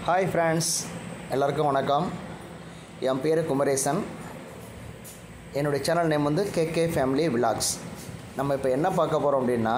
hi friends எல்லாருக்கும் வணக்கம் என் பேர் குமரேசன் என்னுடைய சேனல் நேம் வந்து கேகே ஃபேமிலி விலாக்ஸ் நம்ம இப்போ என்ன பார்க்க போகிறோம் அப்படின்னா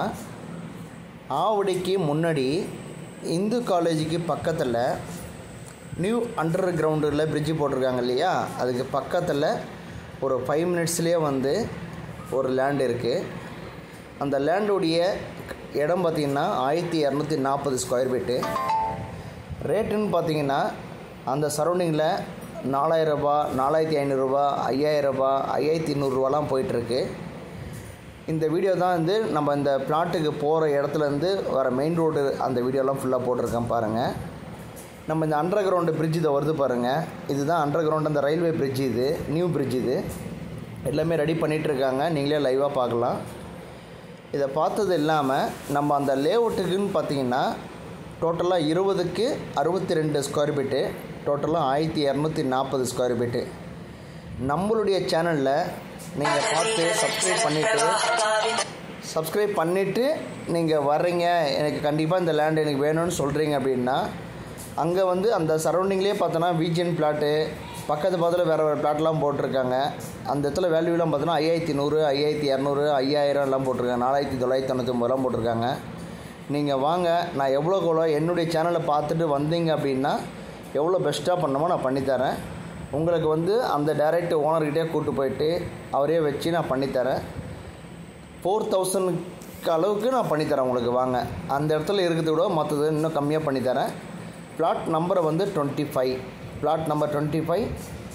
ஆவடிக்கு முன்னாடி இந்து காலேஜுக்கு பக்கத்தில் நியூ அண்டர் கிரவுண்டில் பிரிட்ஜு போட்டிருக்காங்க இல்லையா அதுக்கு பக்கத்தில் ஒரு ஃபைவ் மினிட்ஸ்லேயே வந்து ஒரு லேண்ட் இருக்குது அந்த லேண்டுடைய இடம் பார்த்திங்கன்னா ஆயிரத்தி இரநூத்தி நாற்பது ஸ்கொயர் ஃபீட்டு ரேட்டுன்னு பார்த்தீங்கன்னா அந்த சரௌண்டிங்கில் நாலாயிரரூபா நாலாயிரத்தி ஐநூறுரூபா ஐயாயிரரூபா ஐயாயிரத்தி நூறுரூவாலாம் போயிட்டுருக்கு இந்த வீடியோ தான் வந்து நம்ம இந்த பிளாட்டுக்கு போகிற இடத்துலேருந்து வர மெயின் ரோடு அந்த வீடியோலாம் ஃபுல்லாக போட்டிருக்கேன் பாருங்கள் நம்ம இந்த அண்டர் கிரவுண்டு பிரிட்ஜ் இதை வருது பாருங்கள் இதுதான் அண்டர் கிரவுண்ட் அந்த ரயில்வே பிரிட்ஜ் இது நியூ பிரிட்ஜ் இது எல்லாமே ரெடி பண்ணிகிட்ருக்காங்க நீங்களே லைவாக பார்க்கலாம் இதை பார்த்தது இல்லாமல் நம்ம அந்த லேஅவுட்டுக்குன்னு பார்த்தீங்கன்னா டோட்டலாக இருபதுக்கு அறுபத்தி ரெண்டு ஸ்கொயர் ஃபீட்டு டோட்டலாக ஆயிரத்தி இரநூத்தி நாற்பது ஸ்கொயர் ஃபீட்டு நம்மளுடைய சேனலில் நீங்கள் பார்த்து சப்ஸ்கிரைப் பண்ணிவிட்டு சப்ஸ்கிரைப் பண்ணிவிட்டு நீங்கள் வர்றீங்க எனக்கு கண்டிப்பாக இந்த லேண்ட் எனக்கு வேணும்னு சொல்கிறீங்க அப்படின்னா அங்கே வந்து அந்த சரௌண்டிங்லேயே பார்த்தோன்னா விஜிஎன் பிளாட்டு பக்கத்து பக்கத்தில் வேறு வேறு பிளாட்லாம் போட்டிருக்காங்க அந்த இடத்துல வேல்யூலாம் பார்த்தோன்னா ஐயாயிரத்தி நூறு ஐயாயிரத்தி இரநூறு ஐயாயிரம் எல்லாம் போட்டிருக்காங்க நாலாயிரத்தி தொள்ளாயிரத்தி தொண்ணூற்றி போட்டிருக்காங்க நீங்கள் வாங்க நான் எவ்வளோக்கு எவ்வளோ என்னுடைய சேனலை பார்த்துட்டு வந்தீங்க அப்படின்னா எவ்வளோ பெஸ்ட்டாக பண்ணணுமோ நான் பண்ணித்தரேன் உங்களுக்கு வந்து அந்த டைரக்ட் ஓனர்கிட்டே கூப்பிட்டு போயிட்டு அவரே வச்சு நான் பண்ணித்தரேன் ஃபோர் தௌசண்ட்க்கு அளவுக்கு நான் பண்ணித்தரேன் உங்களுக்கு வாங்க அந்த இடத்துல இருக்கிறத விட மற்றது இன்னும் கம்மியாக பண்ணித்தரேன் பிளாட் நம்பரை வந்து twenty five flat number twenty five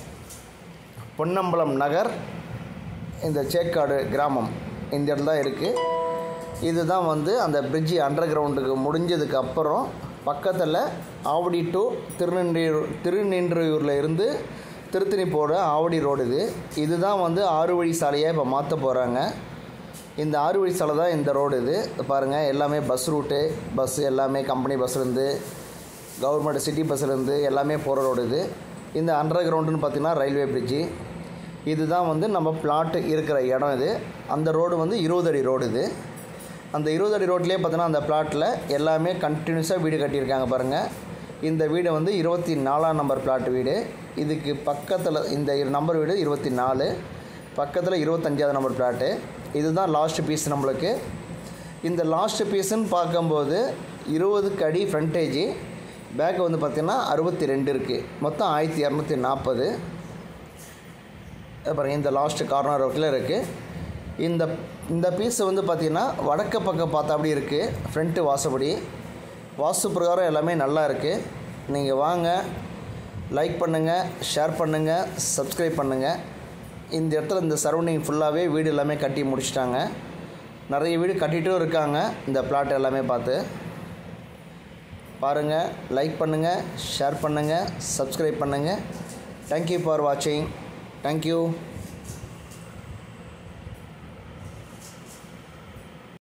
Ponnambalam Nagar இந்த சேக்காடு கிராமம் இந்த இடத்துல தான் இருக்குது இதுதான் வந்து அந்த பிரிட்ஜி அண்டர் கிரவுண்டுக்கு முடிஞ்சதுக்கு அப்புறம் பக்கத்தில் ஆவடி டு திருநின்றியூர் திருநின்றியூரில் இருந்து திருத்தணி போகிற ஆவடி ரோடு இது இதுதான் வந்து ஆறு வழி சாலையாக இப்போ மாற்ற போகிறாங்க இந்த ஆறு வழி சாலை தான் இந்த ரோடு இது பாருங்கள் எல்லாமே பஸ் ரூட்டு பஸ் எல்லாமே கம்பெனி பஸ்லேருந்து கவர்மெண்ட் சிட்டி பஸ்லேருந்து எல்லாமே போகிற ரோடு இது இந்த அண்டர் கிரவுண்டுன்னு பார்த்திங்கன்னா ரயில்வே பிரிட்ஜி இதுதான் வந்து நம்ம பிளாட்டு இருக்கிற இடம் இது அந்த ரோடு வந்து இருபது அடி ரோடு இது அந்த இருபது அடி ரோட்லேயே பார்த்தோன்னா அந்த பிளாட்டில் எல்லாமே கண்டினியூஸாக வீடு கட்டியிருக்காங்க பாருங்கள் இந்த வீடு வந்து இருபத்தி நாலாம் நம்பர் பிளாட் வீடு இதுக்கு பக்கத்தில் இந்த நம்பர் வீடு இருபத்தி நாலு பக்கத்தில் இருபத்தஞ்சாவது நம்பர் பிளாட்டு இதுதான் லாஸ்ட் பீஸ் நம்மளுக்கு இந்த லாஸ்ட் பீஸுன்னு பார்க்கும்போது இருபதுக்கு அடி ஃப்ரண்டேஜ் பேக் வந்து பார்த்திங்கன்னா அறுபத்தி ரெண்டு இருக்குது மொத்தம் ஆயிரத்தி இரநூத்தி நாற்பது அப்புறம் இந்த லாஸ்ட் கார்னர் ஒர்க்கில் இருக்குது இந்த இந்த பீஸ் வந்து பார்த்திங்கன்னா வடக்கு பக்கம் பார்த்தா அப்படி இருக்குது ஃப்ரண்ட்டு வாசப்படி வாஸ்து பிரகாரம் எல்லாமே நல்லா இருக்குது நீங்கள் வாங்க லைக் பண்ணுங்கள் ஷேர் பண்ணுங்கள் சப்ஸ்கிரைப் பண்ணுங்கள் இந்த இடத்துல இந்த சரௌண்டிங் ஃபுல்லாகவே வீடு எல்லாமே கட்டி முடிச்சிட்டாங்க நிறைய வீடு கட்டிட்டும் இருக்காங்க இந்த பிளாட் எல்லாமே பார்த்து பாருங்கள் லைக் பண்ணுங்கள் ஷேர் பண்ணுங்கள் சப்ஸ்கிரைப் பண்ணுங்கள் தேங்க்யூ ஃபார் வாட்சிங் தேங்க்யூ